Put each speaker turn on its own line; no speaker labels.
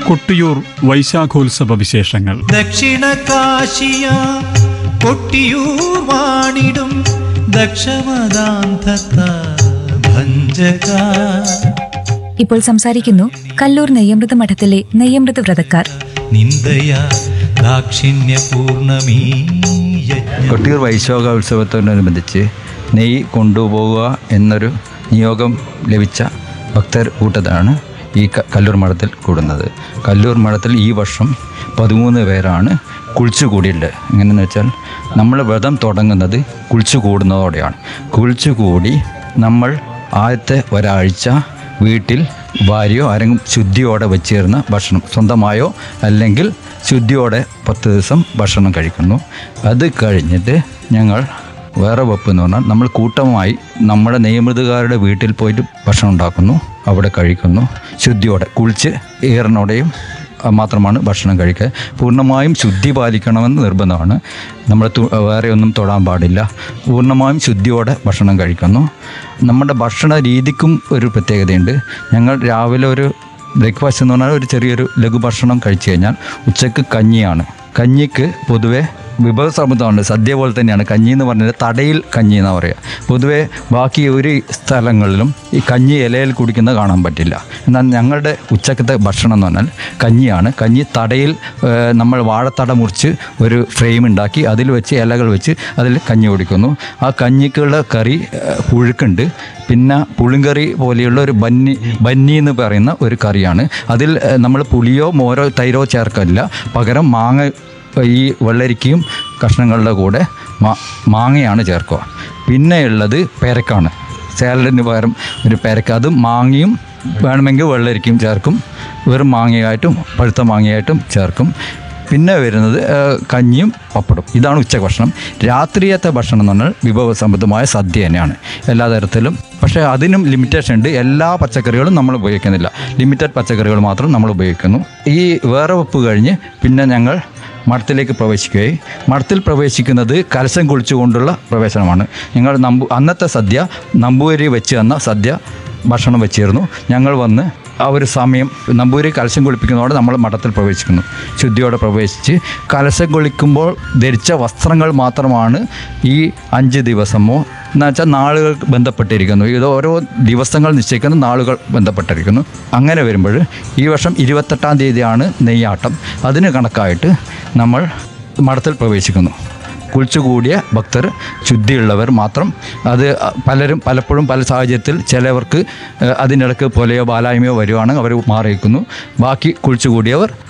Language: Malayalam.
കൊട്ടിയൂർ വൈശാഖോത്സവ വിശേഷങ്ങൾ
ദക്ഷിണ കാശിയ കൊട്ടിയൂർ വാണിടും ദക്ഷമദാന്തത്ത ഭഞ്ജക
ഇപ്പോൾ സംസാരിക്കുന്നു കല്ലൂർ നെയ്യമൃത മഠത്തിലെ നെയ്യമൃത വ്രതക്കാർ
നിന്ദയ ദാക്ഷിണ്യ പൂർണമീ യജ്ഞ
കൊട്ടിയൂർ വൈശോക ഉത്സവത്തോടനുബന്ധിച്ച് നെയ്യ് കൊണ്ടുപോവുക എന്നൊരു നിയോഗം ലഭിച്ച ഭക്തർ കൂട്ടത്താണ് ഈ ക- കല്ലൂർ മഠത്തിൽ കൂടുന്നത് കല്ലൂർ മഠത്തിൽ ഈ വർഷം പതിമൂന്ന് പേരാണ് കുളിച്ചു കൂടിയുള്ളത് എങ്ങനെയെന്ന് വെച്ചാൽ നമ്മൾ വ്രതം തുടങ്ങുന്നത് കുളിച്ചു കൂടുന്നതോടെയാണ് കുളിച്ചു കൂടി നമ്മൾ ആദ്യത്തെ ഒരാഴ്ച വീട്ടിൽ ഭാര്യയോ ആരെങ്കിലും ശുദ്ധിയോടെ വെച്ചേർന്ന ഭക്ഷണം സ്വന്തമായോ അല്ലെങ്കിൽ ശുദ്ധിയോടെ പത്ത് ദിവസം ഭക്ഷണം കഴിക്കുന്നു അത് കഴിഞ്ഞിട്ട് ഞങ്ങൾ വേറെ വെപ്പ് എന്ന് പറഞ്ഞാൽ നമ്മൾ കൂട്ടമായി നമ്മുടെ നിയമൃതകാരുടെ വീട്ടിൽ പോയിട്ട് ഭക്ഷണം ഉണ്ടാക്കുന്നു അവിടെ കഴിക്കുന്നു ശുദ്ധിയോടെ കുളിച്ച് ഈറനോടെയും ആ, മാത്രമാണ് ഭക്ഷണം കഴിക്കുക പൂർണ്ണമായും ശുദ്ധി പാലിക്കണമെന്ന് നിർബന്ധമാണ് നമ്മൾ തു- വേറെ ഒന്നും തൊടാൻ പാടില്ല പൂർണ്ണമായും ശുദ്ധിയോടെ ഭക്ഷണം കഴിക്കുന്നു നമ്മുടെ ഭക്ഷണ രീതിക്കും ഒരു പ്രത്യേകതയുണ്ട് ഞങ്ങൾ രാവിലെ ഒരു ബ്രേക്ക്ഫാസ്റ്റ് എന്ന് പറഞ്ഞാൽ ഒരു ചെറിയൊരു ലഘുഭക്ഷണം കഴിച്ചു കഴിഞ്ഞാൽ ഉച്ചക്ക് കഞ്ഞിയാണ് കഞ്ഞിക്ക് പൊതുവെ വിഭവസമൃദ്ധമുണ്ട് സദ്യ പോലെ തന്നെയാണ് കഞ്ഞി എന്ന് പറഞ്ഞാൽ തടയിൽ കഞ്ഞി എന്ന് പറയുക പൊതുവെ ബാക്കി ഒരു സ്ഥലങ്ങളിലും ഈ കഞ്ഞി ഇലയിൽ കുടിക്കുന്നത് കാണാൻ പറ്റില്ല എന്നാൽ ഞങ്ങളുടെ ഉച്ചക്കത്തെ ഭക്ഷണം എന്ന് പറഞ്ഞാൽ കഞ്ഞിയാണ് കഞ്ഞി തടയിൽ ഏഹ്, നമ്മൾ വാഴത്തട മുറിച്ച് ഒരു ഫ്രെയിം ഉണ്ടാക്കി അതിൽ വെച്ച് ഇലകൾ വെച്ച് അതിൽ കഞ്ഞി കുടിക്കുന്നു ആ കഞ്ഞിക്കുള്ള കറി ഏഹ്, പുഴുക്കുണ്ട് പിന്നെ പുളിങ്കറി പോലെയുള്ള ഒരു ബന്നി ബന്നി എന്ന് പറയുന്ന ഒരു കറിയാണ് അതിൽ ഏഹ്, നമ്മൾ പുളിയോ മോരോ തൈരോ ചേർക്കില്ല പകരം മാങ്ങ ഈ വെള്ളരിക്കയും കഷ്ണങ്ങളുടെ കൂടെ മാ മാങ്ങയാണ് ചേർക്കുക പിന്നെയുള്ളത് പേരക്കാണ് സാലഡിന് പകരം ഒരു പേരക്ക അത് മാങ്ങയും വേണമെങ്കിൽ വെള്ളരിക്കയും ചേർക്കും വെറും മാങ്ങയായിട്ടും പഴുത്ത മാങ്ങയായിട്ടും ചേർക്കും പിന്നെ വരുന്നത് ആ, കഞ്ഞിയും പപ്പടും ഇതാണ് ഉച്ച ഭക്ഷണം രാത്രിയത്തെ ഭക്ഷണം എന്ന് പറഞ്ഞാൽ വിഭവസമൃദ്ധമായ സദ്യ തന്നെയാണ് എല്ലാ തരത്തിലും പക്ഷേ അതിനും ലിമിറ്റേഷൻ ഉണ്ട് എല്ലാ പച്ചക്കറികളും നമ്മൾ ഉപയോഗിക്കുന്നില്ല ലിമിറ്റഡ് പച്ചക്കറികൾ മാത്രം നമ്മൾ ഉപയോഗിക്കുന്നു ഈ വേറെ വെപ്പ് കഴിഞ്ഞ് പിന്നെ ഞങ്ങൾ മഠത്തിലേക്ക് പ്രവേശിക്കുകയും മഠത്തിൽ പ്രവേശിക്കുന്നത് കലശം കുളിച്ചുകൊണ്ടുള്ള പ്രവേശനമാണ് ഞങ്ങൾ നമ്പു അന്നത്തെ സദ്യ നമ്പൂരി വെച്ച് തന്ന സദ്യ ഭക്ഷണം വെച്ചിരുന്നു ഞങ്ങൾ വന്ന് ആ ഒരു സമയം നമ്പൂരി കലശം കുളിപ്പിക്കുന്നതോടെ നമ്മൾ മഠത്തിൽ പ്രവേശിക്കുന്നു ശുദ്ധിയോടെ പ്രവേശിച്ച് കലശം കുളിക്കുമ്പോൾ ധരിച്ച വസ്ത്രങ്ങൾ മാത്രമാണ് ഈ അഞ്ച് ദിവസമോ എന്ന് വെച്ചാൽ നാളുകൾ ബന്ധപ്പെട്ടിരിക്കുന്നു ഇത് ഓരോ ദിവസങ്ങൾ നിശ്ചയിക്കുന്ന നാളുകൾ ബന്ധപ്പെട്ടിരിക്കുന്നു അങ്ങനെ വരുമ്പോൾ ഈ വർഷം ഇരുപത്തെട്ടാം തീയതിയാണ് നെയ്യാട്ടം അതിന് കണക്കായിട്ട് നമ്മൾ മഠത്തിൽ പ്രവേശിക്കുന്നു കുളിച്ചുകൂടിയ ഭക്തർ ശുദ്ധിയുള്ളവർ മാത്രം അത് പലരും പലപ്പോഴും പല സാഹചര്യത്തിൽ ചിലവർക്ക് ഏഹ്, അതിനിടക്ക് പോലെയോ ബാലായ്മയോ വരുവാണെങ്കിൽ അവർ മാറിയിരിക്കുന്നു ബാക്കി കുളിച്ചുകൂടിയവർ